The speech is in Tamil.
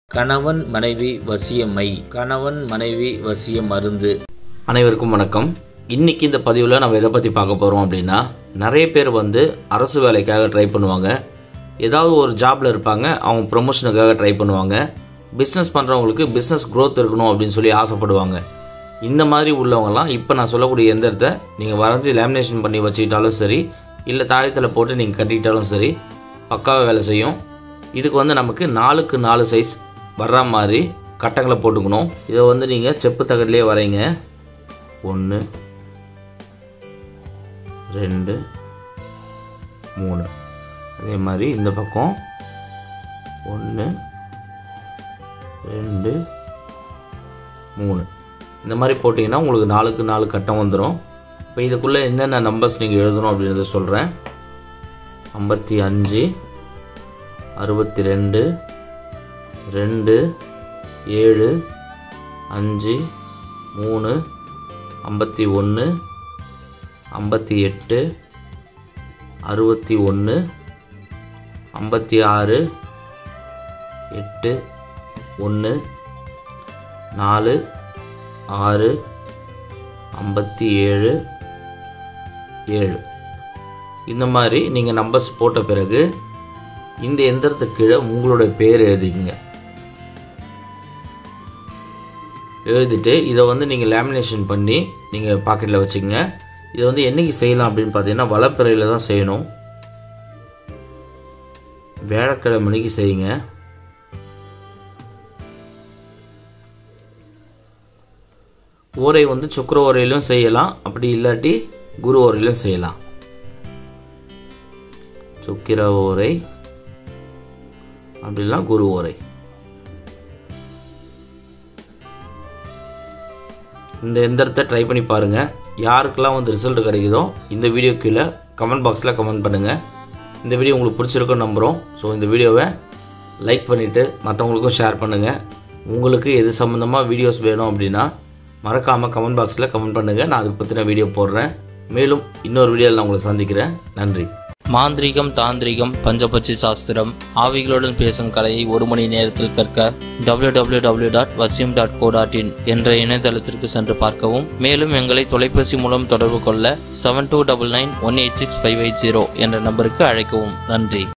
கணவன் மனைவி வசியமை கணவன் மனைவி வசிய மருந்து அனைவருக்கும் வணக்கம் இன்னைக்கு இந்த பதிவில் நம்ம எதை பற்றி பார்க்க போகிறோம் அப்படின்னா நிறைய பேர் வந்து அரசு வேலைக்காக ட்ரை பண்ணுவாங்க ஏதாவது ஒரு ஜாபில் இருப்பாங்க அவங்க ப்ரொமோஷனுக்காக ட்ரை பண்ணுவாங்க பிஸ்னஸ் பண்ணுறவங்களுக்கு பிஸ்னஸ் growth இருக்கணும் அப்படின்னு சொல்லி ஆசைப்படுவாங்க இந்த மாதிரி உள்ளவங்கலாம் இப்போ நான் சொல்லக்கூடிய எந்திரத்தை நீங்கள் வரைஞ்சி லேமினேஷன் பண்ணி வச்சுக்கிட்டாலும் சரி இல்லை தாயத்தில் போட்டு நீங்கள் கட்டிக்கிட்டாலும் சரி பக்காவாக வேலை செய்யும் இதுக்கு வந்து நமக்கு நாலுக்கு நாலு சைஸ் வர்ற மாதிரி கட்டங்களை போட்டுக்கணும் இதை வந்து நீங்கள் செப்பு தகட்டிலே வரைங்க ஒன்று ரெண்டு மூணு அதே மாதிரி இந்த பக்கம் ஒன்று ரெண்டு மூணு இந்த மாதிரி போட்டிங்கன்னா உங்களுக்கு நாலுக்கு நாலு கட்டம் வந்துடும் இப்போ இதுக்குள்ளே என்னென்ன நம்பர்ஸ் நீங்கள் எழுதணும் அப்படின்றத சொல்கிறேன் ஐம்பத்தி அஞ்சு அறுபத்தி ரெண்டு ரெண்டு ஏழு அஞ்சு மூணு ஐம்பத்தி ஒன்று ஐம்பத்தி எட்டு அறுபத்தி ஒன்று ஐம்பத்தி ஆறு எட்டு ஒன்று நாலு ஆறு ஐம்பத்தி ஏழு ஏழு இந்த மாதிரி நீங்கள் நம்பர்ஸ் போட்ட பிறகு இந்த எந்திரத்துக்கு கீழே உங்களுடைய பேர் எழுதிக்கங்க எழுதிட்டு இதை வந்து நீங்கள் லேமினேஷன் பண்ணி நீங்கள் பாக்கெட்டில் வச்சுக்கங்க இதை வந்து என்னைக்கு செய்யலாம் அப்படின்னு பார்த்தீங்கன்னா வளப்பிறையில் தான் செய்யணும் வியாழக்கிழமைக்கு செய்யுங்க ஓரை வந்து சுக்கர ஓரையிலும் செய்யலாம் அப்படி இல்லாட்டி குரு ஓரையிலும் செய்யலாம் சுக்கிர ஓரை அப்படிலாம் குரு ஓரை இந்த எந்திரத்தை ட்ரை பண்ணி பாருங்கள் யாருக்கெல்லாம் வந்து ரிசல்ட் கிடைக்குதோ இந்த வீடியோ கீழே கமெண்ட் பாக்ஸில் கமெண்ட் பண்ணுங்கள் இந்த வீடியோ உங்களுக்கு பிடிச்சிருக்குன்னு நம்புகிறோம் ஸோ இந்த வீடியோவை லைக் பண்ணிவிட்டு மற்றவங்களுக்கும் ஷேர் பண்ணுங்கள் உங்களுக்கு எது சம்மந்தமாக வீடியோஸ் வேணும் அப்படின்னா மறக்காமல் கமெண்ட் பாக்ஸில் கமெண்ட் பண்ணுங்கள் நான் அதை பற்றின வீடியோ போடுறேன் மேலும் இன்னொரு வீடியோவில் நான் உங்களை சந்திக்கிறேன் நன்றி மாந்திரீகம் தாந்திரிகம் பஞ்சபட்சி சாஸ்திரம் ஆவிகளுடன் பேசும் கலையை ஒரு மணி நேரத்தில் கற்க www.vasim.co.in டாட் வசியம் டாட் கோ டாட் இன் என்ற இணையதளத்திற்கு சென்று பார்க்கவும் மேலும் எங்களை தொலைபேசி மூலம் தொடர்பு கொள்ள seven two double nine one eight six five eight zero என்ற நம்பருக்கு அழைக்கவும் நன்றி